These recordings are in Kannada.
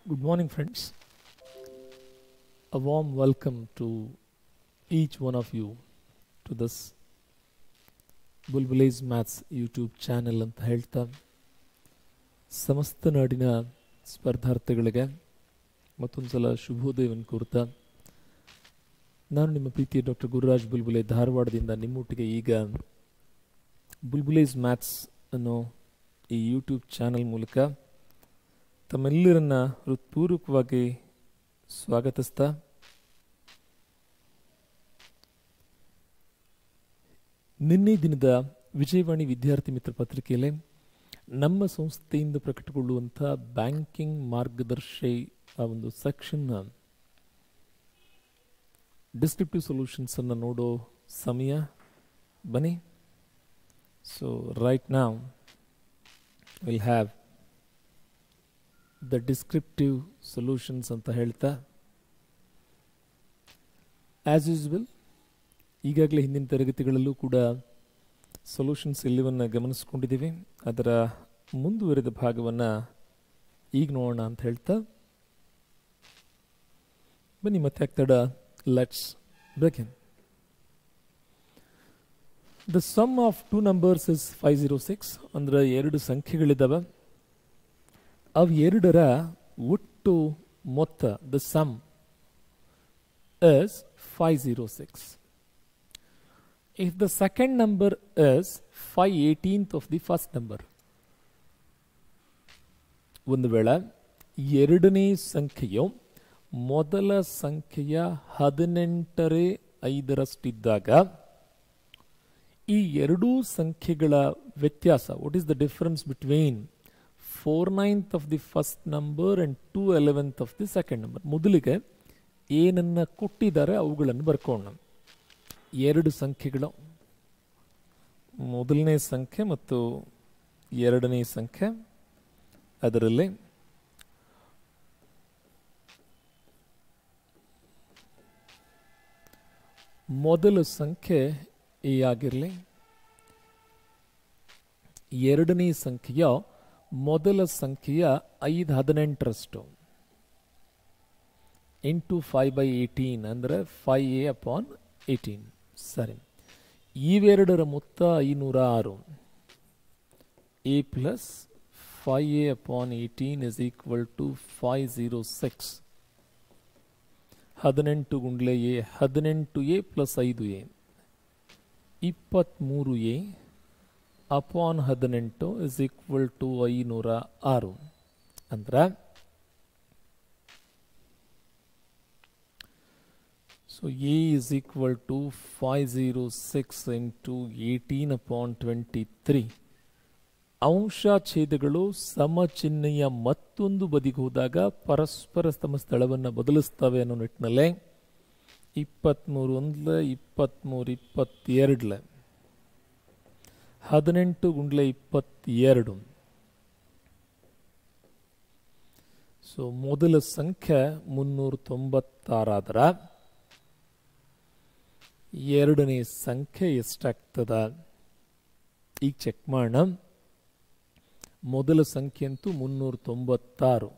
Good morning, friends. A warm welcome to each one of you to this ಬುಲ್ಬುಲೇಸ್ ಮ್ಯಾಥ್ಸ್ ಯೂಟ್ಯೂಬ್ ಚಾನೆಲ್ ಅಂತ ಹೇಳ್ತಾ ಸಮಸ್ತ ನಾಡಿನ ಸ್ಪರ್ಧಾರ್ಥಿಗಳಿಗೆ ಮತ್ತೊಂದು ಸಲ ಶುಭೋದಯವನ್ನು ಕೋರ್ತಾ ನಾನು ನಿಮ್ಮ ಪ್ರೀತಿಯ ಡಾಕ್ಟರ್ ಗುರುರಾಜ್ ಬುಲ್ಬುಲೆ ಧಾರವಾಡದಿಂದ ನಿಮ್ಮೊಟ್ಟಿಗೆ ಈಗ ಬುಲ್ಬುಲೇಸ್ ಮ್ಯಾಥ್ಸ್ ಅನ್ನೋ ಈ ಯೂಟ್ಯೂಬ್ ಚಾನೆಲ್ ಮೂಲಕ ತಮ್ಮೆಲ್ಲರನ್ನ ಹೃತ್ಪೂರ್ವಕವಾಗಿ ಸ್ವಾಗತಿಸ್ತಾ ನಿನ್ನೆ ದಿನದ ವಿಜಯವಾಣಿ ವಿದ್ಯಾರ್ಥಿ ಮಿತ್ರ ಪತ್ರಿಕೆಯಲ್ಲಿ ನಮ್ಮ ಸಂಸ್ಥೆಯಿಂದ ಪ್ರಕಟಗೊಳ್ಳುವಂಥ ಬ್ಯಾಂಕಿಂಗ್ ಮಾರ್ಗದರ್ಶಿ ಆ ಒಂದು ಸೆಕ್ಷನ್ನ ಡಿಸ್ಕ್ರಿಪ್ಟಿವ್ ಸೊಲ್ಯೂಷನ್ಸ್ ಅನ್ನು ನೋಡೋ ಸಮಯ ಬನ್ನಿ ಸೊ ರೈಟ್ ನಾವು will have the descriptive solutions ಅಂತ ಹೇಳ್ತಾ ಆ್ಯಸ್ ಯೂಸ್ವಲ್ ಈಗಾಗಲೇ ಹಿಂದಿನ ತರಗತಿಗಳಲ್ಲೂ ಕೂಡ ಸೊಲ್ಯೂಷನ್ಸ್ ಎಲ್ಲವನ್ನು ಗಮನಿಸ್ಕೊಂಡಿದ್ದೀವಿ ಅದರ ಮುಂದುವರೆದ ಭಾಗವನ್ನು ಈಗ ನೋಡೋಣ ಅಂತ ಹೇಳ್ತಾ ಬನ್ನಿ ಮತ್ತೆ ಆಗ್ತಾಡ let's begin the sum of two numbers is five zero six ಅಂದ್ರೆ ಎರಡು ಸಂಖ್ಯೆಗಳಿದ್ದಾವೆ ಅವು ಎರಡರ ಒಟ್ಟು ಮೊತ್ತ the sum is five zero six if the second number is 5 18th of the first number ಒಂದು ವೇಳೆ ಎರಡನೇ ಸಂಖ್ಯೆಯು ಮೊದಲ ಸಂಖ್ಯೆಯ ಹದಿನೆಂಟರೇ ಐದರಷ್ಟಿದ್ದಾಗ ಈ ಎರಡೂ ಸಂಖ್ಯೆಗಳ ವ್ಯತ್ಯಾಸ what is the difference between four ninth of the first number and two eleventh of the second number ಮೊದಲಿಗೆ ಏನನ್ನ ಕೊಟ್ಟಿದ್ದಾರೆ ಅವುಗಳನ್ನು ಬರ್ಕೋಣ ಎರಡು ಸಂಖ್ಯೆಗಳು ಮೊದಲನೇ ಸಂಖ್ಯೆ ಮತ್ತು ಎರಡನೇ ಸಂಖ್ಯೆ ಅದರಲ್ಲಿ ಮೊದಲ ಸಂಖ್ಯೆ ಎ ಆಗಿರಲಿ ಎರಡನೇ ಸಂಖ್ಯೆಯ ಮೊದಲ ಸಂಖ್ಯೆಯ ಐದು ಹದಿನೆಂಟರಷ್ಟು ಇಂಟು ಫೈವ್ ಬೈ ಏಯ್ಟೀನ್ ಅಂದರೆ ಫೈವ್ ಎ ಅಪಾನ್ ಏಯ್ಟೀನ್ ಸರಿ ಇವೆರಡರ ಮೊತ್ತ ಐನೂರ ಆರು a plus five a upon eighteen is equal to five zero six ಹದಿನೆಂಟು ಗುಂಡ್ಲೆ ಎ ಹದಿನೆಂಟು ಎ ಪ್ಲಸ್ ಐದು ಎ ಇಪ್ಪತ್ತ್ಮೂರು ಎ ಅಪಾನ್ ಹದಿನೆಂಟು ಇಸ್ ಈಕ್ವಲ್ ಟು ಐನೂರ ಆರು ಅಂದ್ರೆ So A is equal to 506 into 18 upon 23. ಅಂಶ ಛೇದಗಳು ಸಮಚಿಹ್ನೆಯ ಮತ್ತೊಂದು ಬದಿಗೆ ಹೋದಾಗ ಪರಸ್ಪರ ತಮ್ಮ ಸ್ಥಳವನ್ನು ಬದಲಿಸ್ತವೆ ಅನ್ನೋ ನಿಟ್ಟಿನಲ್ಲೇ ಇಪ್ಪತ್ತ್ಮೂರು ಒಂದ್ಲೆ ಇಪ್ಪತ್ತ್ಮೂರು ಇಪ್ಪತ್ತೆರಡ್ಲೆ ಹದಿನೆಂಟು ಗುಂಡ್ಲೆ ಇಪ್ಪತ್ತೆರಡು ಸೊ ಮೊದಲ ಸಂಖ್ಯೆ ಮುನ್ನೂರ ತೊಂಬತ್ತಾರಾದರ ಎರಡನೇ ಸಂಖ್ಯೆ ಎಷ್ಟಾಗ್ತದ ಈಗ ಚೆಕ್ ಮಾಡೋಣ ಮೊದಲ ಸಂಖ್ಯೆ ಅಂತೂ ಮುನ್ನೂರ ತೊಂಬತ್ತಾರು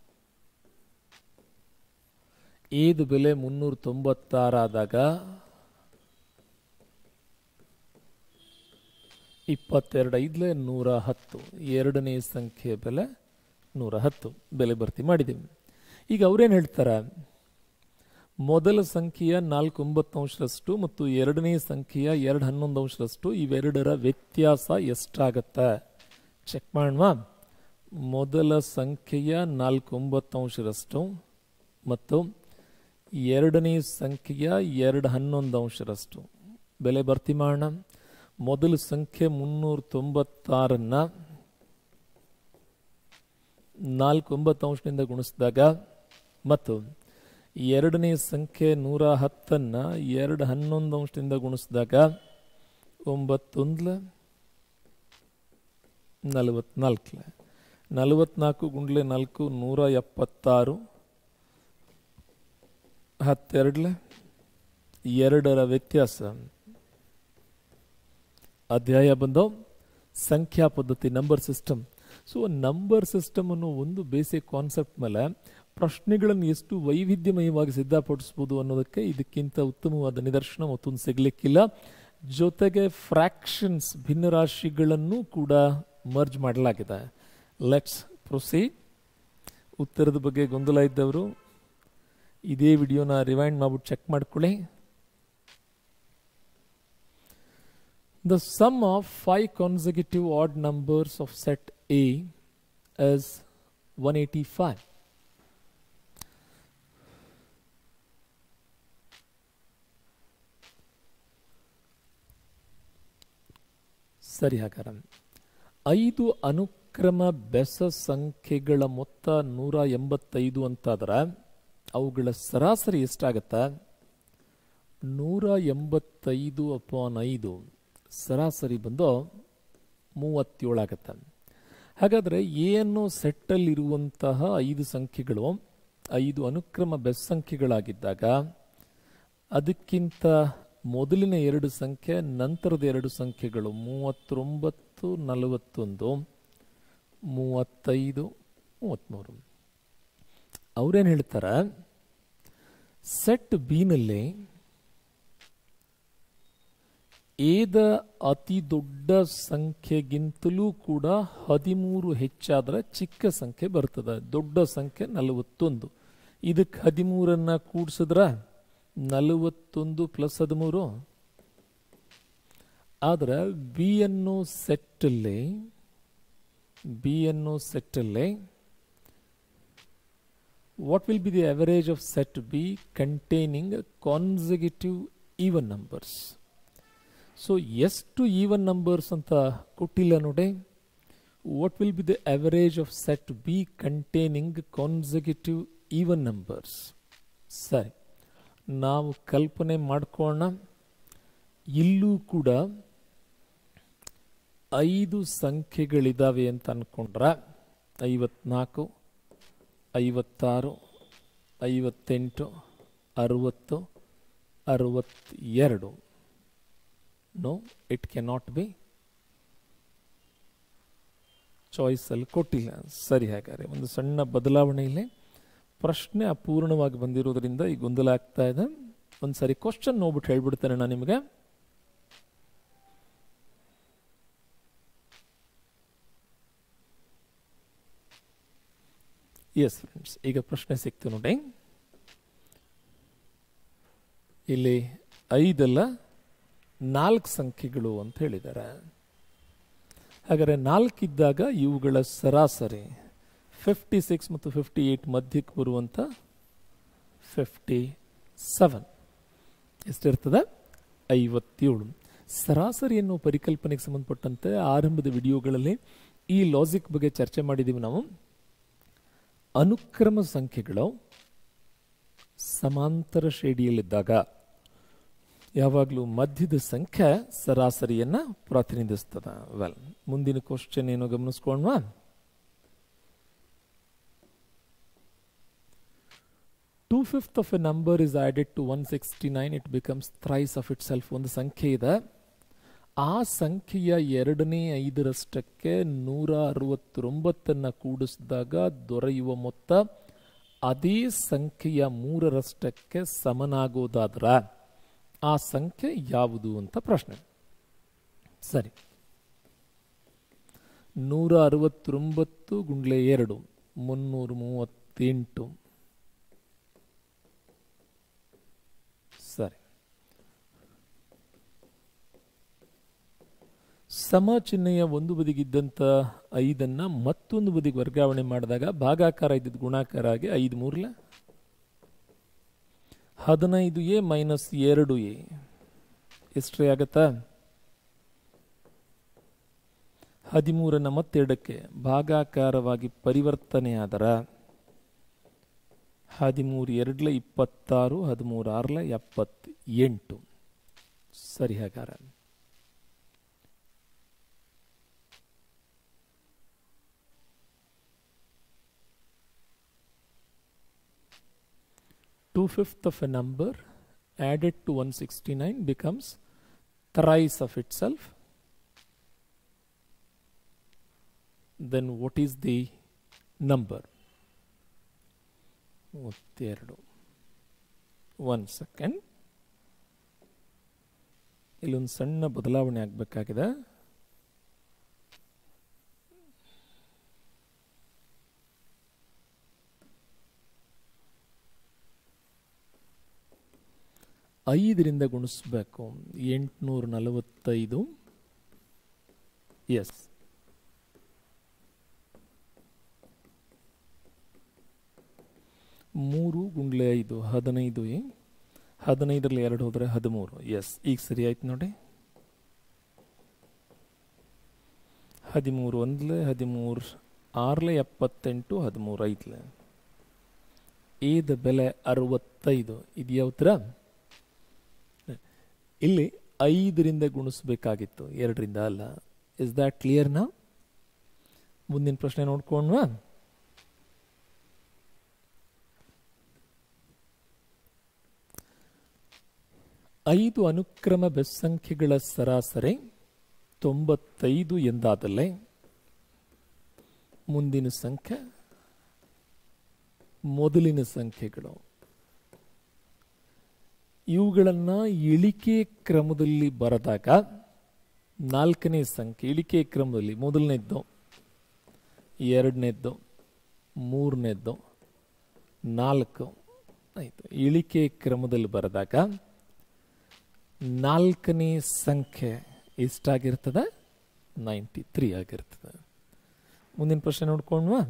ಏದು ಬೆಲೆ ಮುನ್ನೂರ ತೊಂಬತ್ತಾರಾದಾಗ ಇಪ್ಪತ್ತೆರಡು ಐದ್ಲೆ ನೂರ ಹತ್ತು ಎರಡನೇ ಸಂಖ್ಯೆಯ ಬೆಲೆ ನೂರ ಹತ್ತು ಬೆಲೆ ಭರ್ತಿ ಮಾಡಿದ್ದೀವಿ ಈಗ ಅವ್ರೇನು ಹೇಳ್ತಾರೆ ಮೊದಲ ಸಂಖ್ಯೆಯ ನಾಲ್ಕು ಒಂಬತ್ತು ಅಂಶದಷ್ಟು ಮತ್ತು ಎರಡನೇ ಸಂಖ್ಯೆಯ ಎರಡು ಹನ್ನೊಂದು ಅಂಶದಷ್ಟು ಇವೆರಡರ ವ್ಯತ್ಯಾಸ ಎಷ್ಟಾಗತ್ತೆ ಚೆಕ್ ಮಾಡುವ ಮೊದಲ ಸಂಖ್ಯೆಯ ನಾಲ್ಕು ಒಂಬತ್ತು ಅಂಶದಷ್ಟು ಮತ್ತು ಎರಡನೇ ಸಂಖ್ಯೆಯ ಎರಡು ಹನ್ನೊಂದು ಅಂಶದಷ್ಟು ಬೆಲೆ ಭರ್ತಿ ಮಾಡೋಣ ಮೊದಲ ಸಂಖ್ಯೆ ಮುನ್ನೂರ ತೊಂಬತ್ತಾರನ್ನ ನಾಲ್ಕು ಒಂಬತ್ತು ಅಂಶದಿಂದ ಗುಣಿಸಿದಾಗ ಮತ್ತು ಎರಡನೇ ಸಂಖ್ಯೆ ನೂರ ಹತ್ತನ್ನ ಎರಡು ಹನ್ನೊಂದು ಅಂಶದಿಂದ ಗುಣಿಸಿದಾಗ ಒಂಬತ್ತೊಂದ್ಲ ನಲವತ್ನಾಲ್ಕಲೆ ನಲವತ್ನಾಲ್ಕು ಗುಂಡ್ಲೆ ನಾಲ್ಕು ನೂರ ಎಪ್ಪತ್ತಾರು ಹತ್ತೆರಡ್ಲೆ ಎರಡರ ವ್ಯತ್ಯಾಸ ಅಧ್ಯಾಯ ಬಂದು ಸಂಖ್ಯಾ ಪದ್ಧತಿ number system so number system ಅನ್ನೋ ಒಂದು ಬೇಸಿಕ್ ಕಾನ್ಸೆಪ್ಟ್ ಮೇಲೆ ಪ್ರಶ್ನೆಗಳನ್ನು ಎಷ್ಟು ವೈವಿಧ್ಯಮಯವಾಗಿ ಸಿದ್ಧಪಡಿಸ್ಬೋದು ಅನ್ನೋದಕ್ಕೆ ಇದಕ್ಕಿಂತ ಉತ್ತಮವಾದ ನಿದರ್ಶನ ಮತ್ತೊಂದು ಸಿಗ್ಲಿಕ್ಕಿಲ್ಲ ಜೊತೆಗೆ ಫ್ರಾಕ್ಷನ್ಸ್ ಭಿನ್ನರಾಶಿಗಳನ್ನು ಕೂಡ ಮರ್ಜ್ ಮಾಡಲಾಗಿದೆ ಲೆಟ್ಸ್ ಪ್ರೊಸೀಡ್ ಉತ್ತರದ ಬಗ್ಗೆ ಗೊಂದಲ ಇದ್ದವರು ಇದೇ ವಿಡಿಯೋನ ರಿವೈಂಡ್ ಮಾಡ್ಬಿಟ್ಟು ಚೆಕ್ ಮಾಡ್ಕೊಳ್ಳಿ The sum of five consecutive odd numbers of set A is 185. ಸರಿ ಹಾಗಾರ ಐದು ಅನುಕ್ರಮ ಬೆಸ ಸಂಖ್ಯೆಗಳ ಮೊತ್ತ ನೂರ ಎಂಬತ್ತೈದು ಅಂತಾದ್ರೆ ಅವುಗಳ ಸರಾಸರಿ ಎಷ್ಟಾಗತ್ತ ನೂರ ಎಂಬತ್ತೈದು ಅಪಾನ್ ಐದು ಸರಾಸರಿ ಬಂದು ಮೂವತ್ತೇಳು ಆಗತ್ತೆ ಹಾಗಾದರೆ ಎ ಅನ್ನೋ ಸೆಟ್ಟಲ್ಲಿರುವಂತಹ ಐದು ಸಂಖ್ಯೆಗಳು ಐದು ಅನುಕ್ರಮ ಬೆಸ್ ಸಂಖ್ಯೆಗಳಾಗಿದ್ದಾಗ ಅದಕ್ಕಿಂತ ಮೊದಲಿನ ಎರಡು ಸಂಖ್ಯೆ ನಂತರದ ಎರಡು ಸಂಖ್ಯೆಗಳು ಮೂವತ್ತೊಂಬತ್ತು ನಲವತ್ತೊಂದು ಮೂವತ್ತೈದು ಮೂವತ್ತ್ಮೂರು ಅವ್ರೇನು ಹೇಳ್ತಾರೆ ಸೆಟ್ ಬಿನಲ್ಲಿ ಏದ ಅತಿ ದೊಡ್ಡ ಸಂಖ್ಯೆಗಿಂತಲೂ ಕೂಡ ಹದಿಮೂರು ಹೆಚ್ಚಾದರೆ ಚಿಕ್ಕ ಸಂಖ್ಯೆ ಬರ್ತದೆ ದೊಡ್ಡ ಸಂಖ್ಯೆ ನಲವತ್ತೊಂದು ಇದಕ್ಕೆ ಹದಿಮೂರನ್ನ ಕೂಡಿಸಿದ್ರ ನಲವತ್ತೊಂದು ಪ್ಲಸ್ ಹದಿಮೂರು ಆದ್ರೆ ಬಿ ಅನ್ನೋ ಸೆಟ್ಟಲ್ಲಿ ಬಿ ಅನ್ನೋ ಸೆಟ್ಟಲ್ಲಿ what will be the average of set B containing consecutive even numbers so ಎಷ್ಟು ಈವನ್ ನಂಬರ್ಸ್ ಅಂತ ಕೊಟ್ಟಿಲ್ಲ ನೋಡಿ what will be the average of set B containing consecutive even numbers ಸರಿ ನಾವು ಕಲ್ಪನೆ ಮಾಡ್ಕೊಳ್ಳೋಣ ಇಲ್ಲೂ ಕೂಡ ಐದು ಸಂಖ್ಯೆಗಳಿದಾವೆ ಅಂತ ಅನ್ಕೊಂಡ್ರ ಐವತ್ನಾಲ್ಕು ಐವತ್ತಾರು ಐವತ್ತೆಂಟು ಅರುವತ್ತು ಅರುವತ್ತೆರಡು ನೋ ಇಟ್ ಕೆನಾಟ್ ಬಿ ಚಾಯ್ಸಲ್ಲಿ ಕೊಟ್ಟಿಲ್ಲ ಸರಿ ಹಾಗಾದ್ರೆ ಒಂದು ಸಣ್ಣ ಬದಲಾವಣೆ ಇಲ್ಲಿ ಪ್ರಶ್ನೆ ಅಪೂರ್ಣವಾಗಿ ಬಂದಿರೋದ್ರಿಂದ ಈ ಗೊಂದಲ ಆಗ್ತಾ ಇದೆ ಒಂದು ಸರಿ ಕ್ವಶನ್ ನೋಡ್ಬಿಟ್ಟು ಹೇಳ್ಬಿಡ್ತೇನೆ ನಾನು ನಿಮಗೆ ಎಸ್ ಫ್ರೆಂಡ್ಸ್ ಈಗ ಪ್ರಶ್ನೆ ಸಿಕ್ತು ನೋಡಿ ಇಲ್ಲಿ ಐದಲ್ಲ ನಾಲ್ಕು ಸಂಖ್ಯೆಗಳು ಅಂತ ಹೇಳಿದ್ದಾರೆ ಹಾಗಾದರೆ ನಾಲ್ಕಿದ್ದಾಗ ಇವುಗಳ ಸರಾಸರಿ ಫಿಫ್ಟಿ ಸಿಕ್ಸ್ ಮತ್ತು ಫಿಫ್ಟಿ ಏಯ್ಟ್ ಮಧ್ಯಕ್ಕೆ ಬರುವಂಥ ಫಿಫ್ಟಿ ಸೆವೆನ್ ಎಷ್ಟಿರ್ತದೆ ಐವತ್ತೇಳು ಸರಾಸರಿ ಅನ್ನೋ ಪರಿಕಲ್ಪನೆಗೆ ಸಂಬಂಧಪಟ್ಟಂತೆ ಆರಂಭದ ವಿಡಿಯೋಗಳಲ್ಲಿ ಈ ಲಾಜಿಕ್ ಬಗ್ಗೆ ಚರ್ಚೆ ಮಾಡಿದ್ದೀವಿ ನಾವು ಅನುಕ್ರಮ ಸಂಖ್ಯೆಗಳು ಸಮಾಂತರ ಶ್ರೇಣಿಯಲ್ಲಿದ್ದಾಗ ಯಾವಾಗಲೂ ಮಧ್ಯದ ಸಂಖ್ಯೆ ಸರಾಸರಿಯನ್ನ ಪ್ರತಿನಿಧಿಸ್ತದ ವೆಲ್ ಮುಂದಿನ ಕ್ವಶನ್ ಏನೋ ಗಮನಿಸ್ಕೊಂಡ್ವಾ two fifth of a number is added to one sixty nine it becomes thrice of itself ಒಂದು ಸಂಖ್ಯೆ ಇದೆ ಆ ಸಂಖ್ಯೆಯ ಎರಡನೇ ಐದರಷ್ಟಕ್ಕೆ ನೂರ ಅರವತ್ತೊಂಬತ್ತನ್ನ ಕೂಡಿಸಿದಾಗ ದೊರೆಯುವ ಮೊತ್ತ ಅದೇ ಸಂಖ್ಯೆಯ ಮೂರರಷ್ಟಕ್ಕೆ ಸಮನಾಗೋದಾದ್ರ ಆ ಸಂಖ್ಯೆ ಯಾವುದು ಅಂತ ಪ್ರಶ್ನೆ ಸರಿ ನೂರ ಅರವತ್ತೊಂಬತ್ತು ಗುಂಡ್ಲೆ ಎರಡು ಮುನ್ನೂರ ಮೂವತ್ತೆಂಟು ಸರಿ ಸಮ ಚಿಹ್ನೆಯ ಒಂದು ಬದಿಗಿದ್ದಂಥ ಐದನ್ನ ಮತ್ತೊಂದು ಬದಿಗೆ ವರ್ಗಾವಣೆ ಮಾಡಿದಾಗ ಭಾಗಾಕಾರ ಇದ್ದಿದ್ದು ಗುಣಾಕಾರ ಆಗಿ ಐದು ಮೂರ್ಲೆ ಹದಿನೈದು ಎ ಮೈನಸ್ ಎರಡು ಎ ಎಷ್ಟ್ರಿ ಆಗತ್ತಾ ಹದಿಮೂರನ್ನ ಮತ್ತೆರಡಕ್ಕೆ ಭಾಗಾಕಾರವಾಗಿ ಪರಿವರ್ತನೆ ಆದರ ಹದಿಮೂರು ಎರಡ್ಲೆ ಇಪ್ಪತ್ತಾರು ಹದಿಮೂರು ಆರ್ಲೆ ಎಪ್ಪತ್ತೆಂಟು ಸರಿ ಹಾಗಾರ two fifth of a number added to 169 becomes thrice of itself then what is the number ಮೂವತ್ತೆರಡು ಒನ್ ಸೆಕೆಂಡ್ ಇಲ್ಲೊಂದು ಸಣ್ಣ ಬದಲಾವಣೆ ಆಗಬೇಕಾಗಿದೆ ಐದರಿಂದ ಗುಣಿಸ್ಬೇಕು ಎಂಟುನೂರ ನಲವತ್ತೈದು ಎಸ್ ಮೂರು ಗುಂಡ್ಲೆ ಐದು ಹದಿನೈದು ಎ ಹದಿನೈದರಲ್ಲಿ ಎರಡು ಹೋದರೆ ಹದಿಮೂರು ಎಸ್ ಈಗ ಸರಿ ಆಯ್ತು ನೋಡಿ ಹದಿಮೂರು ಒಂದ್ಲೆ ಹದಿಮೂರು ಆರ್ಲೆ ಎಪ್ಪತ್ತೆಂಟು ಹದಿಮೂರು ಐದ್ಲೆ ಏದ ಬೆಲೆ ಅರವತ್ತೈದು ಇದೆಯಾ ಉತ್ತರ ಇಲ್ಲಿ ಐದರಿಂದ ಗುಣಿಸ್ಬೇಕಾಗಿತ್ತು ಎರಡರಿಂದ ಅಲ್ಲ ಇಸ್ ದ್ಯಾಟ್ ಕ್ಲಿಯರ್ನಾ ಮುಂದಿನ ಪ್ರಶ್ನೆ ನೋಡ್ಕೊಂಡ್ವಾ ಐದು ಅನುಕ್ರಮ ಬೆಸ್ಸಂಖ್ಯೆಗಳ ಸರಾಸರಿ ತೊಂಬತ್ತೈದು ಎಂದಾದಲ್ಲೇ ಮುಂದಿನ ಸಂಖ್ಯೆ ಮೊದಲಿನ ಸಂಖ್ಯೆಗಳು ಇವುಗಳನ್ನು ಇಳಿಕೆ ಕ್ರಮದಲ್ಲಿ ಬರೆದಾಗ ನಾಲ್ಕನೇ ಸಂಖ್ಯೆ ಇಳಿಕೆ ಕ್ರಮದಲ್ಲಿ ಮೊದಲನೇದ್ದು ಎರಡನೇದ್ದು ಮೂರನೇದ್ದು ನಾಲ್ಕು ಆಯಿತು ಇಳಿಕೆ ಕ್ರಮದಲ್ಲಿ ಬರೆದಾಗ ನಾಲ್ಕನೇ ಸಂಖ್ಯೆ ಎಷ್ಟಾಗಿರ್ತದೆ ನೈಂಟಿ ತ್ರೀ ಆಗಿರ್ತದೆ ಮುಂದಿನ ಪ್ರಶ್ನೆ ನೋಡ್ಕೊಂಡ್ವಾ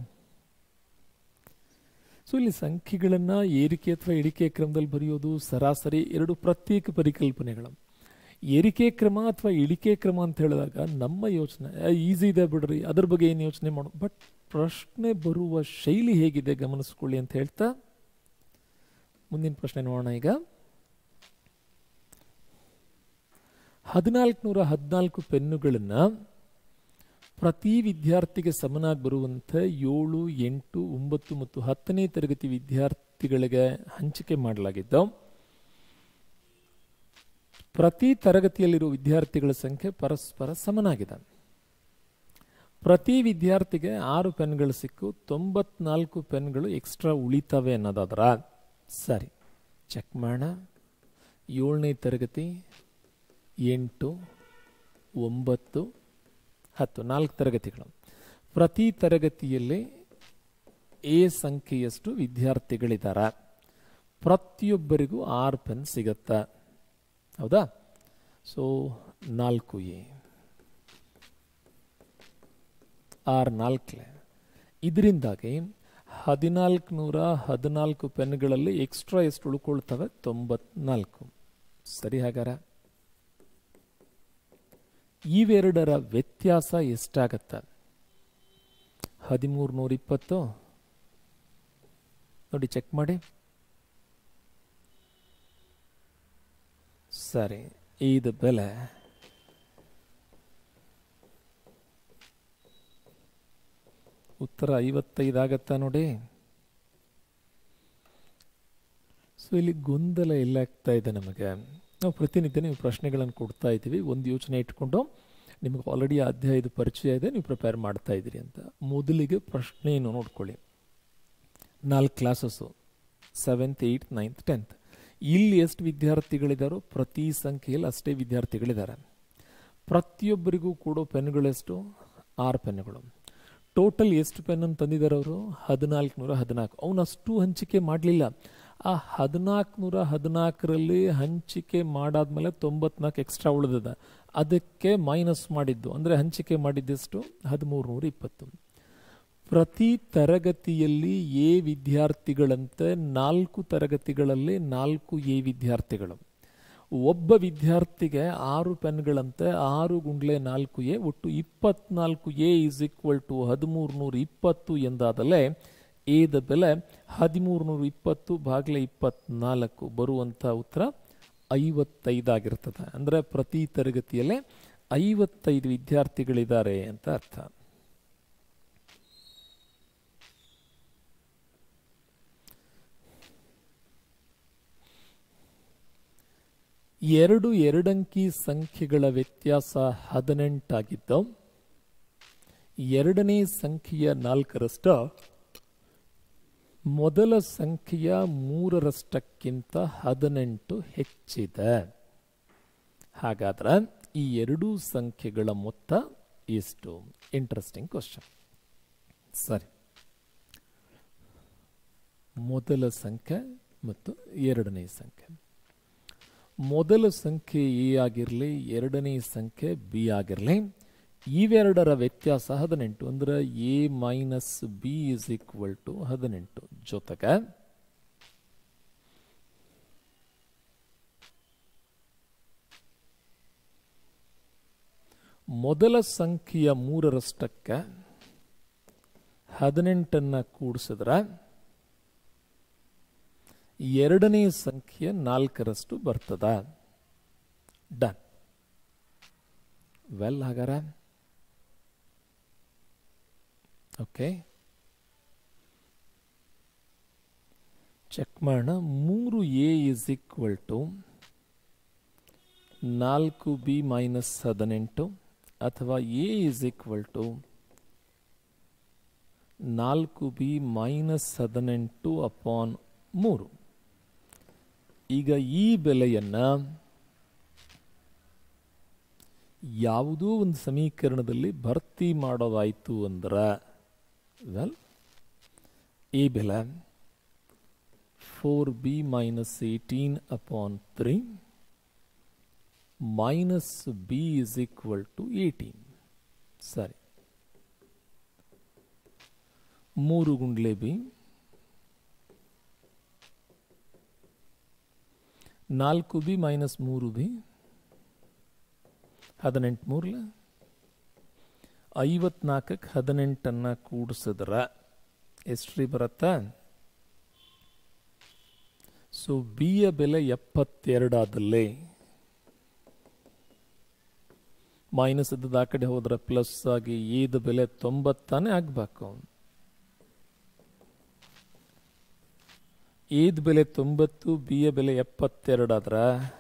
ಸೊ ಇಲ್ಲಿ ಸಂಖ್ಯೆಗಳನ್ನು ಏರಿಕೆ ಅಥವಾ ಇಳಿಕೆ ಕ್ರಮದಲ್ಲಿ ಬರೆಯೋದು ಸರಾಸರಿ ಎರಡು ಪ್ರತ್ಯೇಕ ಪರಿಕಲ್ಪನೆಗಳು ಏರಿಕೆ ಕ್ರಮ ಅಥವಾ ಇಳಿಕೆ ಕ್ರಮ ಅಂತ ಹೇಳಿದಾಗ ನಮ್ಮ ಯೋಚನೆ ಈಸಿ ಇದೆ ಬಿಡ್ರಿ ಅದ್ರ ಬಗ್ಗೆ ಏನು ಯೋಚನೆ ಮಾಡೋ ಬಟ್ ಪ್ರಶ್ನೆ ಬರುವ ಶೈಲಿ ಹೇಗಿದೆ ಗಮನಿಸ್ಕೊಳ್ಳಿ ಅಂತ ಹೇಳ್ತಾ ಮುಂದಿನ ಪ್ರಶ್ನೆ ನೋಡೋಣ ಈಗ ಹದಿನಾಲ್ಕು ನೂರ ಹದಿನಾಲ್ಕು ಪೆನ್ನುಗಳನ್ನು ಪ್ರತಿ ವಿದ್ಯಾರ್ಥಿಗೆ ಸಮನಾಗಿ ಬರುವಂಥ ಏಳು ಎಂಟು ಒಂಬತ್ತು ಮತ್ತು ಹತ್ತನೇ ತರಗತಿ ವಿದ್ಯಾರ್ಥಿಗಳಿಗೆ ಹಂಚಿಕೆ ಮಾಡಲಾಗಿದ್ದು ಪ್ರತಿ ತರಗತಿಯಲ್ಲಿರುವ ವಿದ್ಯಾರ್ಥಿಗಳ ಸಂಖ್ಯೆ ಪರಸ್ಪರ ಸಮನಾಗಿದೆ ಪ್ರತಿ ವಿದ್ಯಾರ್ಥಿಗೆ ಆರು ಪೆನ್ಗಳು ಸಿಕ್ಕು ತೊಂಬತ್ನಾಲ್ಕು ಪೆನ್ಗಳು ಎಕ್ಸ್ಟ್ರಾ ಉಳಿತವೆ ಅನ್ನೋದಾದ್ರ ಸರಿ ಚೆಕ್ ಮಾಡೋಣ ಏಳನೇ ತರಗತಿ ಎಂಟು ಒಂಬತ್ತು ಹತ್ತು ನಾಲ್ಕು ತರಗತಿಗಳು ಪ್ರತಿ ತರಗತಿಯಲ್ಲಿ ಎ ಸಂಖ್ಯೆಯಷ್ಟು ವಿದ್ಯಾರ್ಥಿಗಳಿದ್ದಾರೆ ಪ್ರತಿಯೊಬ್ಬರಿಗೂ ಆರು ಪೆನ್ ಸಿಗತ್ತಾ ಹೌದಾ ಸೊ ನಾಲ್ಕು ಎ ಆರು ನಾಲ್ಕಲೆ ಇದರಿಂದಾಗಿ ಹದಿನಾಲ್ಕು ನೂರ ಹದಿನಾಲ್ಕು ಪೆನ್ಗಳಲ್ಲಿ ಎಕ್ಸ್ಟ್ರಾ ಎಷ್ಟು ಉಳ್ಕೊಳ್ತವೆ ತೊಂಬತ್ನಾಲ್ಕು ಸರಿ ಹಾಗಾರ ಇವೆರಡರ ವ್ಯತ್ಯಾಸ ಎಷ್ಟಾಗತ್ತ ಹದಿಮೂರು ನೂರ ಇಪ್ಪತ್ತು ನೋಡಿ ಚೆಕ್ ಮಾಡಿ ಸರಿ ಇದು ಬೆಲೆ ಉತ್ತರ ಐವತ್ತೈದು ಆಗತ್ತಾ ನೋಡಿ ಸೊ ಇಲ್ಲಿ ಗೊಂದಲ ಎಲ್ಲ ಆಗ್ತಾ ಇದೆ ನಮಗೆ ನಾವು ಪ್ರತಿನಿತ್ಯ ನೀವು ಪ್ರಶ್ನೆಗಳನ್ನು ಕೊಡ್ತಾ ಇದ್ದೀವಿ ಒಂದು ಯೋಚನೆ ಇಟ್ಕೊಂಡು ನಿಮಗೆ ಆಲ್ರೆಡಿ ಅಧ್ಯಾಯದ ಪರಿಚಯ ಇದೆ ನೀವು ಪ್ರಿಪೇರ್ ಮಾಡ್ತಾ ಇದ್ದೀರಿ ಅಂತ ಮೊದಲಿಗೆ ಪ್ರಶ್ನೆಯನ್ನು ನೋಡ್ಕೊಳ್ಳಿ ನಾಲ್ಕು classes seventh eight ninth tenth ಇಲ್ಲಿ ಎಷ್ಟು ವಿದ್ಯಾರ್ಥಿಗಳಿದ್ದಾರೋ ಪ್ರತಿ ಸಂಖ್ಯೆಯಲ್ಲಿ ಅಷ್ಟೇ ವಿದ್ಯಾರ್ಥಿಗಳಿದ್ದಾರೆ ಪ್ರತಿಯೊಬ್ಬರಿಗೂ ಕೊಡೋ ಪೆನ್ಗಳೆಷ್ಟು ಆರು ಪೆನ್ಗಳು ಟೋಟಲ್ ಎಷ್ಟು ಪೆನ್ ತಂದಿದ್ದಾರೆ ಅವರು ಹದಿನಾಲ್ಕು ನೂರ ಹದಿನಾಲ್ಕು ಅವನು ಅಷ್ಟು ಹಂಚಿಕೆ ಮಾಡಲಿಲ್ಲ ಆ ಹದಿನಾಲ್ಕು ನೂರ ಹದಿನಾಲ್ಕರಲ್ಲಿ ಹಂಚಿಕೆ ಮಾಡಾದ್ಮೇಲೆ ತೊಂಬತ್ನಾಲ್ಕು ಎಕ್ಸ್ಟ್ರಾ ಉಳಿದದ ಅದಕ್ಕೆ ಮೈನಸ್ ಮಾಡಿದ್ದು ಅಂದರೆ ಹಂಚಿಕೆ ಮಾಡಿದ್ದೆಷ್ಟು ಹದಿಮೂರು ನೂರ ಇಪ್ಪತ್ತು ಪ್ರತಿ ತರಗತಿಯಲ್ಲಿ ಎ ವಿದ್ಯಾರ್ಥಿಗಳಂತೆ ನಾಲ್ಕು ತರಗತಿಗಳಲ್ಲಿ ನಾಲ್ಕು ಎ ವಿದ್ಯಾರ್ಥಿಗಳು ಒಬ್ಬ ವಿದ್ಯಾರ್ಥಿಗೆ ಆರು ಪೆನ್ಗಳಂತೆ ಆರು ಗುಂಡ್ಲೆ ನಾಲ್ಕು ಎ ಒಟ್ಟು ಇಪ್ಪತ್ನಾಲ್ಕು ಎ ಇಸ್ ಈಕ್ವಲ್ ಟು ಹದಿಮೂರು ನೂರ ಇಪ್ಪತ್ತು ಎಂದಾದಲೇ ಎದ ಬೆಲೆ ಹದಿಮೂರು ನೂರ ಇಪ್ಪತ್ತು ಭಾಗಲೆ ಇಪ್ಪತ್ನಾಲ್ಕು ಬರುವಂಥ ಉತ್ತರ ಐವತ್ತೈದಾಗಿರ್ತದೆ ಅಂದರೆ ಪ್ರತಿ ತರಗತಿಯಲ್ಲೇ ಐವತ್ತೈದು ವಿದ್ಯಾರ್ಥಿಗಳಿದ್ದಾರೆ ಅಂತ ಅರ್ಥ ಎರಡು ಎರಡಂಕಿ ಸಂಖ್ಯೆಗಳ ವ್ಯತ್ಯಾಸ ಹದಿನೆಂಟಾಗಿದ್ದು ಎರಡನೇ ಸಂಖ್ಯೆಯ ನಾಲ್ಕರಷ್ಟ ಮೊದಲ ಸಂಖ್ಯೆಯ ಮೂರರಷ್ಟಕ್ಕಿಂತ ಹದಿನೆಂಟು ಹೆಚ್ಚಿದೆ ಹಾಗಾದ್ರೆ ಈ ಎರಡೂ ಸಂಖ್ಯೆಗಳ ಮೊತ್ತ ಎಷ್ಟು ಇಂಟ್ರೆಸ್ಟಿಂಗ್ ಕ್ವಶನ್ ಸರಿ ಮೊದಲ ಸಂಖ್ಯೆ ಮತ್ತು ಎರಡನೇ ಸಂಖ್ಯೆ ಮೊದಲ ಸಂಖ್ಯೆ ಎ ಆಗಿರಲಿ ಎರಡನೇ ಸಂಖ್ಯೆ ಬಿ ಆಗಿರಲಿ ಇವೆರಡರ ವ್ಯತ್ಯಾಸ ಹದಿನೆಂಟು ಅಂದ್ರೆ a minus b is equal to ಹದಿನೆಂಟು ಜೊತೆಗೆ ಮೊದಲ ಸಂಖ್ಯೆಯ ಮೂರರಷ್ಟಕ್ಕೆ ಹದಿನೆಂಟನ್ನ ಕೂಡಿಸಿದ್ರೆ ಎರಡನೇ ಸಂಖ್ಯೆ ನಾಲ್ಕರಷ್ಟು ಬರ್ತದ ಡನ್ ವೆಲ್ ಹಾಗಾರ ಓಕೆ ಚೆಕ್ ಮಾಡೋಣ ಮೂರು ಎ ಇಸ್ ಈಕ್ವಲ್ ಟು ನಾಲ್ಕು ಬಿ ಮೈನಸ್ ಹದಿನೆಂಟು ಅಥವಾ ಎ ಇಸ್ ಈಕ್ವಲ್ ಟು ನಾಲ್ಕು ಬಿ ಮೈನಸ್ ಹದಿನೆಂಟು ಅಪಾನ್ ಮೂರು ಈಗ ಈ ಬೆಲೆಯನ್ನ ಯಾವುದೋ ಒಂದು ಸಮೀಕರಣದಲ್ಲಿ ಭರ್ತಿ ಮಾಡೋದಾಯಿತು ಅಂದ್ರೆ ವೆಲ್ ಈ ಬೆಲೆ four b minus eighteen upon three minus b is equal to eighteen ಸರಿ ಮೂರು ಗುಂಡ್ಲೆ ಬಿ ನಾಲ್ಕು ಬಿ ಮೈನಸ್ ಮೂರು ಬಿ ಹದಿನೆಂಟು ಮೂರ್ಲ ಐವತ್ನಾಲ್ಕಕ್ಕೆ ಹದಿನೆಂಟನ್ನು ಕೂಡಿಸಿದ್ರೆ ಎಷ್ಟ್ರಿ ಬರುತ್ತಾ ಸೊ ಬಿಯ ಬೆಲೆ ಎಪ್ಪತ್ತೆರಡಾದಲ್ಲಿ ಮೈನಸ್ ಇದ್ದದ್ದು ಆ ಕಡೆ ಹೋದ್ರೆ ಪ್ಲಸ್ ಆಗಿ ಏದ ಬೆಲೆ ತೊಂಬತ್ತಾನೆ ಆಗ್ಬೇಕು ಏದ್ ಬೆಲೆ ತೊಂಬತ್ತು ಬಿಯ ಬೆಲೆ ಎಪ್ಪತ್ತೆರಡಾದ್ರ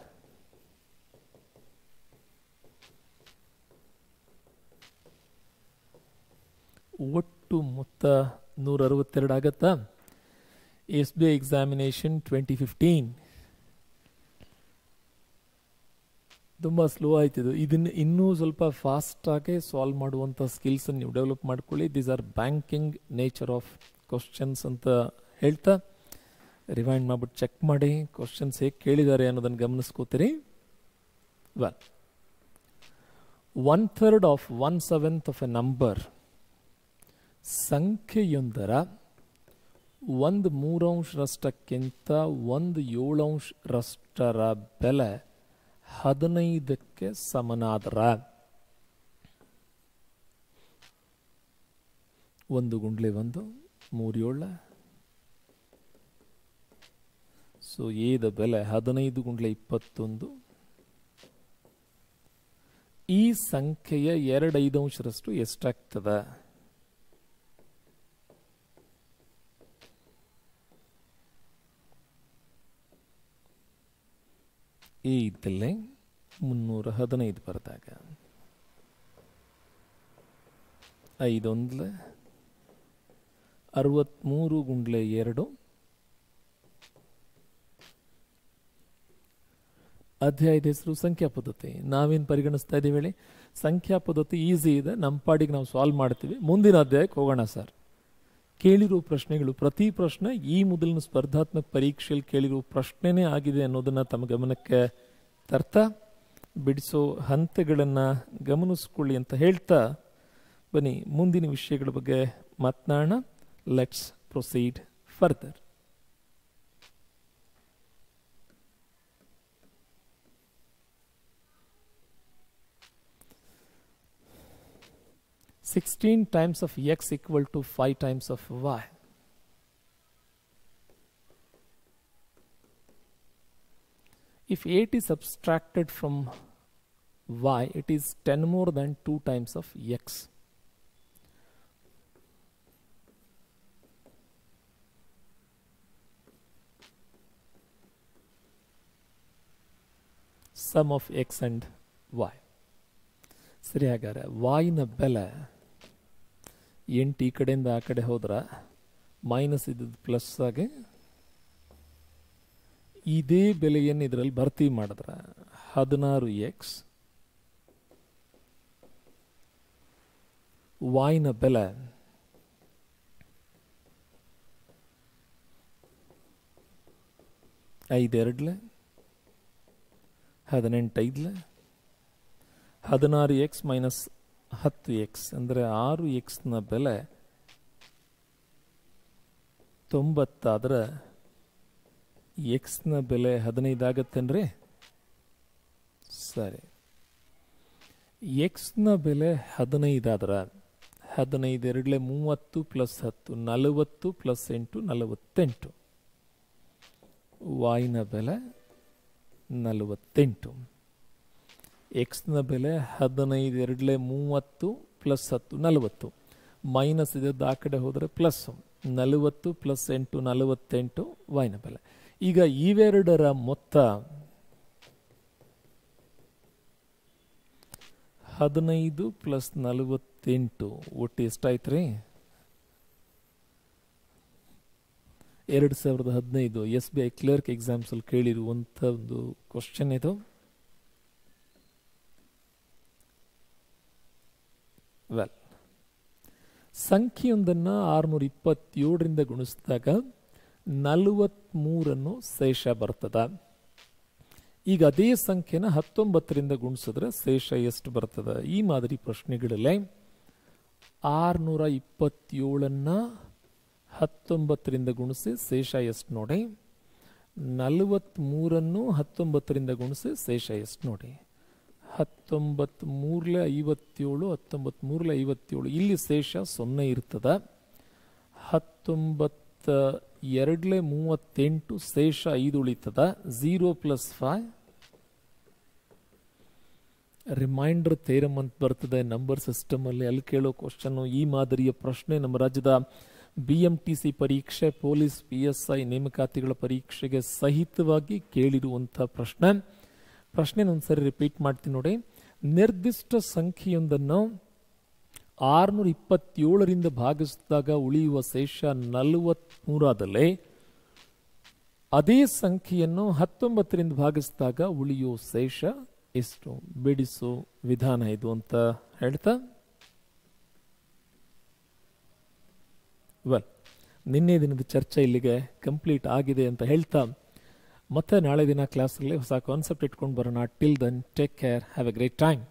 ಒಟ್ಟು ಮೊತ್ತ ನೂರ ಅರವತ್ತೆರಡು ಆಗತ್ತಾ S B I examination twenty fifteen ತುಂಬ ಸ್ಲೋ ಆಯ್ತಿದು ಇದನ್ನ ಇನ್ನೂ ಸ್ವಲ್ಪ ಫಾಸ್ಟಾಗಿ ಸಾಲ್ವ್ ಮಾಡುವಂಥ ಸ್ಕಿಲ್ಸನ್ನು ನೀವು ಡೆವಲಪ್ ಮಾಡ್ಕೊಳ್ಳಿ these are banking nature of questions ಅಂತ ಹೇಳ್ತಾ ರಿವೈಂಡ್ ಮಾಡ್ಬಿಟ್ಟು ಚೆಕ್ ಮಾಡಿ ಕ್ವಶನ್ಸ್ ಹೇಗೆ ಕೇಳಿದ್ದಾರೆ ಅನ್ನೋದನ್ನು ಗಮನಿಸ್ಕೋತೀರಿ well one third of one seventh of a number ಸಂಖ್ಯೆಯೊಂದರ ಒಂದು ಮೂರಂಶರಷ್ಟಕ್ಕಿಂತ ಒಂದು ಏಳಂಶರಷ್ಟರ ಬೆಲೆ ಹದಿನೈದಕ್ಕೆ ಸಮನಾದರ ಒಂದು ಗುಂಡ್ಲೆ ಒಂದು ಮೂರೇಳ ಸೊ ಏದ ಬೆಲೆ ಹದಿನೈದು ಗುಂಡ್ಲೆ ಇಪ್ಪತ್ತೊಂದು ಈ ಸಂಖ್ಯೆಯ ಎರಡು ಐದಂಶರಷ್ಟು ಎಷ್ಟಾಗ್ತದ ಈ ಇದ್ದಲ್ಲೇ ಮುನ್ನೂರ ಹದಿನೈದು ಬರ್ದಾಗ ಐದೊಂದ್ಲೆ ಅರವತ್ಮೂರು ಗುಂಡ್ಲೆ ಎರಡು ಅಧ್ಯಾಯದ ಹೆಸರು ಸಂಖ್ಯಾ ಪದ್ಧತಿ ನಾವೇನು ಪರಿಗಣಿಸ್ತಾ ಇದ್ದೀವಿ ಹೇಳಿ ಸಂಖ್ಯಾ ಪದ್ಧತಿ ಈಸಿ ಇದೆ ನಮ್ಮ ಪಾಡಿಗೆ ನಾವು ಸಾಲ್ವ್ ಮಾಡ್ತೀವಿ ಮುಂದಿನ ಅಧ್ಯಾಯಕ್ಕೆ ಹೋಗೋಣ ಸರ್ ಕೇಳಿರೋ ಪ್ರಶ್ನೆಗಳು ಪ್ರತಿ ಪ್ರಶ್ನೆ ಈ ಮೊದಲಿನ ಸ್ಪರ್ಧಾತ್ಮಕ ಪರೀಕ್ಷೆಯಲ್ಲಿ ಕೇಳಿರೋ ಪ್ರಶ್ನೆನೇ ಆಗಿದೆ ಅನ್ನೋದನ್ನ ತಮ್ಮ ಗಮನಕ್ಕೆ ತರ್ತಾ ಬಿಡಿಸೋ ಹಂತಗಳನ್ನು ಗಮನಿಸ್ಕೊಳ್ಳಿ ಅಂತ ಹೇಳ್ತಾ ಬನ್ನಿ ಮುಂದಿನ ವಿಷಯಗಳ ಬಗ್ಗೆ ಮಾತನಾಡೋಣ let's proceed further Sixteen times of x equal to five times of y. If 8 is subtracted from y, it is 10 more than 2 times of x. Sum of x and y. ಸರಿ ಹಾಗಾದ್ರೆ ವಾಯಿನ ಬೆಲೆ ಎಂಟು ಈ ಕಡೆಯಿಂದ ಆ ಕಡೆ ಹೋದ್ರೆ ಮೈನಸ್ ಇದ್ದದ್ದು ಪ್ಲಸ್ ಆಗಿ ಇದೇ ಬೆಲೆಯನ್ನು ಇದರಲ್ಲಿ ಭರ್ತಿ ಮಾಡಿದ್ರೆ ಹದಿನಾರು ಎಕ್ಸ್ ವಾಯ್ನ ಬೆಲೆ ಐದೆರಡ್ಲೆ ಹದಿನೆಂಟೈದ್ಲೆ ಹದಿನಾರು ಎಕ್ಸ್ ಮೈನಸ್ ಹತ್ತು ಎಕ್ಸ್ ಅಂದರೆ ಆರು ಎಕ್ಸ್ನ ಬೆಲೆ ತೊಂಬತ್ತಾದ್ರೆ ಎಕ್ಸ್ನ ಬೆಲೆ ಹದಿನೈದು ಆಗತ್ತೇನ್ರಿ ಸರಿ ಎಕ್ಸ್ನ ಬೆಲೆ ಹದಿನೈದಾದ್ರೆ ಹದಿನೈದು ಎರಡಲೆ ಮೂವತ್ತು ಪ್ಲಸ್ ಹತ್ತು ನಲವತ್ತು ಪ್ಲಸ್ ಎಂಟು ನಲವತ್ತೆಂಟು ವಾಯ್ನ ಬೆಲೆ ನಲವತ್ತೆಂಟು ಎಕ್ಸ್ನ ಬೆಲೆ ಹದಿನೈದು ಎರಡಲೆ ಮೂವತ್ತು ಪ್ಲಸ್ ಹತ್ತು ನಲವತ್ತು ಮೈನಸ್ ಇದದ್ದು ಆ ಕಡೆ ಹೋದರೆ ಪ್ಲಸ್ ನಲವತ್ತು ಪ್ಲಸ್ ಎಂಟು ನಲವತ್ತೆಂಟು ವಾಯ್ನ ಬೆಲೆ ಈಗ ಇವೆರಡರ ಮೊತ್ತ ಹದಿನೈದು ಪ್ಲಸ್ ನಲವತ್ತೆಂಟು ಒಟ್ಟು ಎಷ್ಟಾಯ್ತು ರೀ ಎರಡು ಸಾವಿರದ ಹದಿನೈದು ಎಸ್ ಬಿ ಐ ಕ್ಲರ್ಕ್ ಎಕ್ಸಾಮ್ಸಲ್ಲಿ ಕೇಳಿರುವಂಥ ಒಂದು ಕ್ವಶನ್ ಇದು ವೆಲ್ ಸಂಖ್ಯೆಯೊಂದನ್ನು ಆರುನೂರ ಇಪ್ಪತ್ತೇಳರಿಂದ ಗುಣಿಸಿದಾಗ ನಲವತ್ತ್ಮೂರನ್ನು ಶೇಷ ಬರ್ತದ ಈಗ ಅದೇ ಸಂಖ್ಯೆನ ಹತ್ತೊಂಬತ್ತರಿಂದ ಗುಣಿಸಿದ್ರೆ ಶೇಷ ಎಷ್ಟು ಬರ್ತದ ಈ ಮಾದರಿ ಪ್ರಶ್ನೆಗಳಲ್ಲಿ ಆರುನೂರ ಇಪ್ಪತ್ತೇಳನ್ನು ಹತ್ತೊಂಬತ್ತರಿಂದ ಗುಣಿಸಿ ಶೇಷ ಎಷ್ಟು ನೋಡಿ ನಲವತ್ತ್ಮೂರನ್ನು ಹತ್ತೊಂಬತ್ತರಿಂದ ಗುಣಿಸಿ ಶೇಷ ಎಷ್ಟು ನೋಡಿ ಹತ್ತೊಂಬತ್ತು ಮೂರಲೆ ಐವತ್ತೇಳು ಹತ್ತೊಂಬತ್ತು ಮೂರಲೆ ಐವತ್ತೇಳು ಇಲ್ಲಿ ಶೇಷ ಸೊನ್ನೆ ಇರ್ತದ ಹತ್ತೊಂಬತ್ತ ಎರಡಲೆ ಮೂವತ್ತೆಂಟು ಶೇಷ ಐದು ಉಳಿತದ zero plus five remainder theorem ಅಂತ ಬರ್ತದೆ ನಂಬರ್ ಸಿಸ್ಟಮಲ್ಲಿ ಅಲ್ಲಿ ಕೇಳೋ ಕ್ವಶನ್ನು ಈ ಮಾದರಿಯ ಪ್ರಶ್ನೆ ನಮ್ಮ ರಾಜ್ಯದ ಬಿ ಎಂ ಟಿ ಸಿ ಪರೀಕ್ಷೆ ಪೊಲೀಸ್ ಪಿ ಎಸ್ ಐ ನೇಮಕಾತಿಗಳ ಪರೀಕ್ಷೆಗೆ ಸಹಿತವಾಗಿ ಕೇಳಿರುವಂಥ ಪ್ರಶ್ನೆ ಪ್ರಶ್ನೆ ಒಂದ್ಸರಿ ರಿಪೀಟ್ ಮಾಡ್ತೀನಿ ನೋಡಿ ನಿರ್ದಿಷ್ಟ ಸಂಖ್ಯೆಯೊಂದನ್ನು ಆರುನೂರ ಇಪ್ಪತ್ತೇಳರಿಂದ ಭಾಗಿಸಿದಾಗ ಉಳಿಯುವ ಶೇಷ ನಲವತ್ಮೂರಾದಲ್ಲಿ ಅದೇ ಸಂಖ್ಯೆಯನ್ನು ಹತ್ತೊಂಬತ್ತರಿಂದ ಭಾಗಿಸಿದಾಗ ಉಳಿಯುವ ಶೇಷ ಎಷ್ಟು ಬಿಡಿಸು ವಿಧಾನ ಇದು ಅಂತ ಹೇಳ್ತಾ ವೆಲ್ ನಿನ್ನೆ ದಿನದ ಚರ್ಚೆ ಇಲ್ಲಿಗೆ ಕಂಪ್ಲೀಟ್ ಆಗಿದೆ ಅಂತ ಹೇಳ್ತಾ ಮತ್ತೆ ನಾಳೆ ದಿನ ಕ್ಲಾಸಲ್ಲಿ ಹೊಸ ಕಾನ್ಸೆಪ್ಟ್ ಇಟ್ಕೊಂಡು ಬರೋಣ till then take care have a great time